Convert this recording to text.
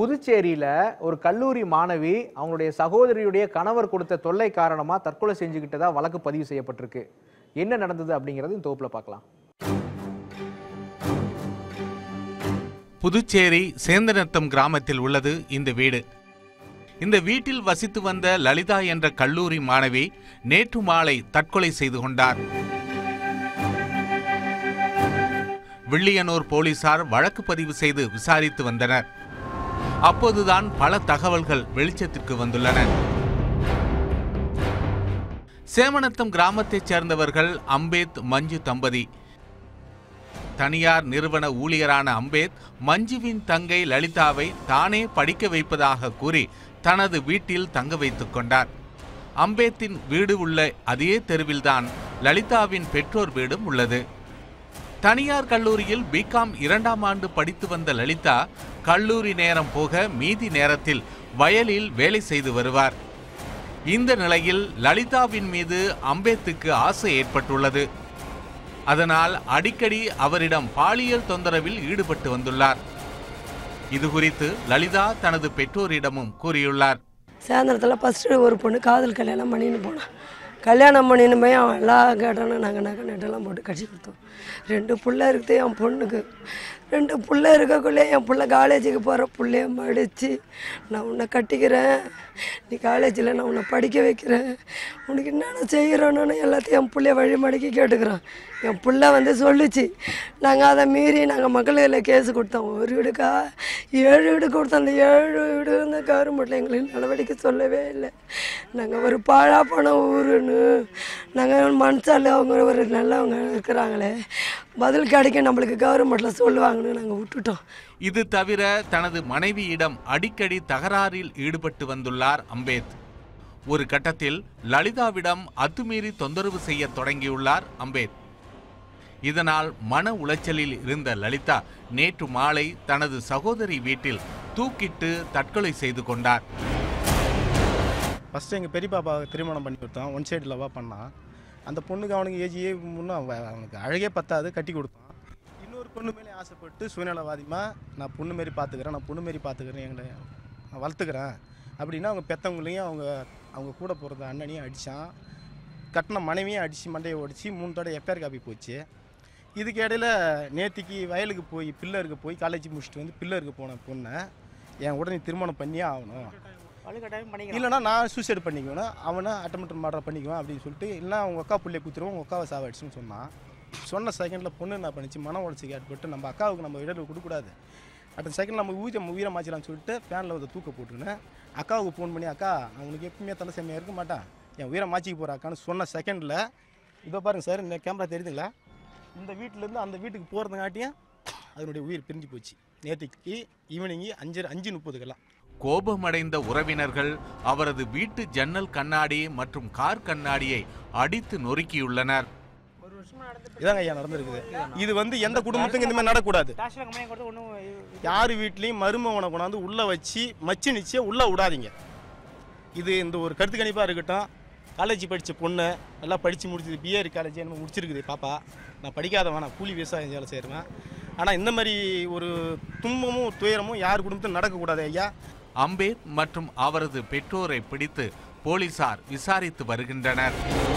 புதுச்சேரியில ஒரு கல்லூரி மாணவி அவங்களுடைய சகோதரியுடைய கணவர் கொடுத்த தொல்லை காரணமா தற்கொலை செஞ்சுக்கிட்டதா வழக்கு பதிவு செய்யப்பட்டிருக்கு என்ன நடந்தது அப்படிங்கறது இந்த தொகுப்புல பார்க்கலாம் புதுச்சேரி சேந்தநத்தம் கிராமத்தில் உள்ளது இந்த வீடு இந்த வீட்டில் வசித்து வந்த லலிதா என்ற கல்லூரி மாணவி நேற்று மாலை தற்கொலை செய்து கொண்டார் வில்லியனூர் போலீசார் வழக்கு பதிவு செய்து விசாரித்து வந்தனர் அப்போதுதான் பல தகவல்கள் வெளிச்சத்திற்கு வந்துள்ளன சேமநத்தம் கிராமத்தைச் சேர்ந்தவர்கள் அம்பேத் மஞ்சு தம்பதி தனியார் நிறுவன ஊழியரான அம்பேத் மஞ்சுவின் தங்கை லலிதாவை தானே படிக்க வைப்பதாக கூறி தனது வீட்டில் தங்க வைத்துக் கொண்டார் அம்பேத்தின் வீடு உள்ள அதே தெருவில்தான் லலிதாவின் பெற்றோர் வீடும் உள்ளது தனியார் கல்லூரியில் பிகாம் இரண்டாம் ஆண்டு படித்து வந்த லலிதா கல்லூரி நேரம் போக மீதி நேரத்தில் வயலில் வேலை செய்து வருவார் இந்த நிலையில் லலிதாவின் மீது அம்பேத்துக்கு ஆசை ஏற்பட்டுள்ளது அதனால் அடிக்கடி அவரிடம் பாலியல் தொந்தரவில் ஈடுபட்டு வந்துள்ளார் இது குறித்து லலிதா தனது பெற்றோரிடமும் கூறியுள்ளார் சாயந்தரத்தில் ஃபஸ்ட்டு ஒரு பொண்ணு காதல் கல்யாணம் பண்ணின்னு போனான் கல்யாணம் பண்ணின்னு போய் அவன் எல்லா கேட்டானும் நாங்கள் நகை நட்டெல்லாம் போட்டு கட்டி கொடுத்தோம் ரெண்டு புள்ள இருக்குது என் பொண்ணுக்கு ரெண்டு புள்ள இருக்கக்குள்ளே என் புள்ள காலேஜுக்கு போகிற புள்ளைய மடித்து நான் உன்னை கட்டிக்கிறேன் நீ காலேஜில் நான் உன்னை படிக்க வைக்கிறேன் உனக்கு என்னென்ன செய்கிறோன்னு எல்லாத்தையும் என் பிள்ளைய வழி மடக்கி கேட்டுக்கிறோம் என் புள்ள வந்து சொல்லுச்சு நாங்கள் அதை மீறி நாங்கள் மக்களில் கேஸ் கொடுத்தோம் ஒரு வீடுக்கா ஏழு வீடு கொடுத்தோம் அந்த ஏழு வீடு வந்து கவர்மெண்ட்டில் எங்களுக்கு நடவடிக்கை சொல்லவே இல்லை நாங்கள் ஒரு பாழா போன ஊருன்னு நாங்கள் மனசால அவங்க ஒரு நல்லவங்க இருக்கிறாங்களே பதில் கிடைக்கும் நம்மளுக்கு கவர்மெண்ட்டில் சொல்லுவாங்கன்னு நாங்கள் விட்டுட்டோம் இது தவிர தனது மனைவியிடம் அடிக்கடி தகராறில் ஈடுபட்டு வந்துள்ளார் அம்பேத் ஒரு கட்டத்தில் லலிதாவிடம் அத்துமீறி தொந்தரவு செய்ய தொடங்கியுள்ளார் அம்பேத் இதனால் மன உளைச்சலில் இருந்த லலிதா நேற்று மாலை தனது சகோதரி வீட்டில் தூக்கிட்டு தற்கொலை செய்து கொண்டார் ஃபஸ்ட்டு எங்கள் பெரிய பாப்பா திருமணம் பண்ணி கொடுத்தான் ஒன் சைடு லவ்வாக பண்ணான் அந்த பொண்ணுக்கு அவனுக்கு ஏஜியே முன்னே அவனுக்கு அழகே பத்தாது கட்டி கொடுத்தான் இன்னொரு பொண்ணு மேலே ஆசைப்பட்டு சுயநலவாதிமாக நான் பொண்ணு மாரி பார்த்துக்கிறேன் நான் பொண்ணு மாரி பார்த்துக்கிறேன் எங்களை நான் வளர்த்துக்கிறேன் அப்படின்னா அவங்க பெற்றவங்களையும் அவங்க அவங்க கூட பிறந்த அண்ணனையும் அடித்தான் கட்டின மனைவியும் அடித்து மண்டையை ஒடிச்சு மூணு தடவை எஃப்ஐஆர் காப்பி போச்சு இதுக்கு இடையில நேத்திக்கு வயலுக்கு போய் பில்லருக்கு போய் காலேஜ் முடிச்சுட்டு வந்து பில்லருக்கு போன பொண்ணை என் உடனே திருமணம் பண்ணியே ஆகணும் இல்லைனா நான் சூசைட் பண்ணிக்குவேன் அவனை அட்டமெண்ட் மர்டர் பண்ணிக்குவேன் அப்படின்னு சொல்லிட்டு இல்லைனா அவங்க அக்கா பிள்ளைய குத்துருவோம் உங்கள் அக்காவை சாவடிச்சுன்னு சொன்னான் சொன்ன செகண்டில் பொண்ணு என்ன பண்ணிச்சு மன உடச்சிக்கு ஏற்பட்டு நம்ம அக்காவுக்கு நம்ம இடத்துல கொடுக்கக்கூடாது அடுத்த செகண்ட் நம்ம உயிரை நம்ம உயிரை மாச்சிடலாம்னு சொல்லிட்டு ஃபேனில் வந்து தூக்க போட்டுக்கினேன் அக்காவுக்கு ஃபோன் பண்ணி அக்கா நான் உனக்கு எப்பவுமே தலை செம்மையாக இருக்க மாட்டேன் என் உயிரை மாச்சிக்க போகிற அக்கான்னு சொன்ன செகண்டில் இதோ பாருங்க சார் இந்த கேமரா தெரியுதுங்களா இந்த வீட்டிலேருந்து அந்த வீட்டுக்கு போகிறதுங்காட்டியும் அதனுடைய உயிர் பிரிஞ்சு போச்சு நேற்றுக்கு ஈவினிங்கு அஞ்சு அஞ்சு முப்பதுக்கெல்லாம் கோபமடைந்த உறவினர்கள் அவரது வீட்டு ஜன்னல் கண்ணாடி மற்றும் கார் கண்ணாடியை அடித்து நொறுக்கியுள்ளனர் இதாங்க ஐயா நடந்திருக்குது இது வந்து எந்த குடும்பத்துக்கும் இந்த மாதிரி நடக்கூடாது யார் வீட்லேயும் மருமகனை கொண்டாந்து உள்ளே வச்சு மச்சு நிச்சயம் உள்ளே விடாதீங்க இது இந்த ஒரு கருத்து கணிப்பாக இருக்கட்டும் காலேஜ் படித்த பொண்ணு நல்லா படித்து முடிச்சது பிஏஆர் காலேஜ் என்ன முடிச்சிருக்குது பாப்பா நான் படிக்காதவன் நான் கூலி விவசாயம் வேலை செய்கிறேன் ஆனால் இந்த மாதிரி ஒரு துன்பமும் துயரமும் யார் குடும்பத்திலும் நடக்கக்கூடாது ஐயா அம்பேத் மற்றும் அவரது பெற்றோரை பிடித்து போலீசார் விசாரித்து வருகின்றனர்